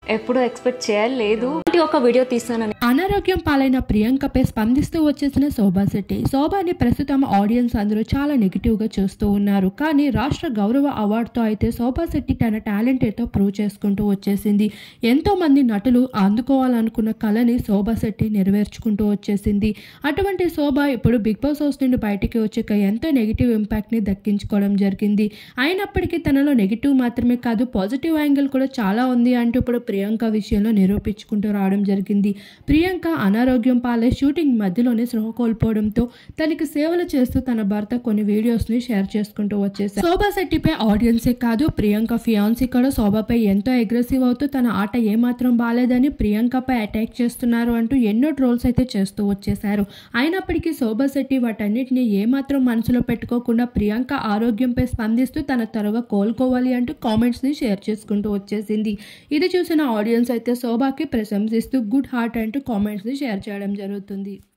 ఎప్పుడూ ఎక్స్పెక్ట్ చేయలేదు ఇలాంటి ఒక వీడియో తీస్తానని అనారోగ్యం పాలైన ప్రియాంకపై స్పందిస్తూ వచ్చేసిన శోభా శెట్టి శోభాని ప్రస్తుతం ఆడియన్స్ అందరూ చాలా నెగిటివ్ గా చూస్తూ ఉన్నారు కానీ రాష్ట్ర గౌరవ అవార్డుతో అయితే శోభా శెట్టి తన టాలెంట్ ఏతో ప్రూవ్ చేసుకుంటూ వచ్చేసింది ఎంతో మంది నటులు అందుకోవాలనుకున్న కళని శోభా శెట్టి నెరవేర్చుకుంటూ వచ్చేసింది అటువంటి శోభ ఇప్పుడు బిగ్ బాస్ హౌస్ నుండి బయటికి వచ్చాక ఎంతో నెగిటివ్ ఇంపాక్ట్ ని దక్కించుకోవడం జరిగింది అయినప్పటికీ తనలో నెగిటివ్ మాత్రమే కాదు పాజిటివ్ యాంగిల్ కూడా చాలా ఉంది అంటూ ఇప్పుడు ప్రియాంక విషయంలో నిరూపించుకుంటూ రావడం జరిగింది ప్రియాంక అనారోగ్యం పాలై షూటింగ్ మధ్యలోనే స్పృహ కోల్పోవడంతో తనకి సేవలు చేస్తూ తన భర్త కొన్ని వీడియోస్ ని షేర్ చేసుకుంటూ వచ్చేసారు శోభా శెట్టిపై ఆడియన్సే కాదు ప్రియాంక ఫియాన్సీ కూడా శోభపై ఎంతో అగ్రెసివ్ అవుతూ తన ఆట ఏమాత్రం బాలేదని ప్రియాంకపై అటాక్ చేస్తున్నారు అంటూ ఎన్నో ట్రోల్స్ అయితే చేస్తూ వచ్చేశారు అయినప్పటికీ శోభా శెట్టి వాటన్నిటిని ఏమాత్రం మనసులో పెట్టుకోకుండా ప్రియాంక ఆరోగ్యంపై స్పందిస్తూ తన త్వరగా కోలుకోవాలి అంటూ కామెంట్స్ ని షేర్ చేసుకుంటూ వచ్చేసింది ఇది చూసిన ఆడియన్స్ అయితే శోభాకి ప్రశంసిస్తూ గుడ్ హార్ట్ అంటూ కామెంట్స్ ని షేర్ చేయడం జరుగుతుంది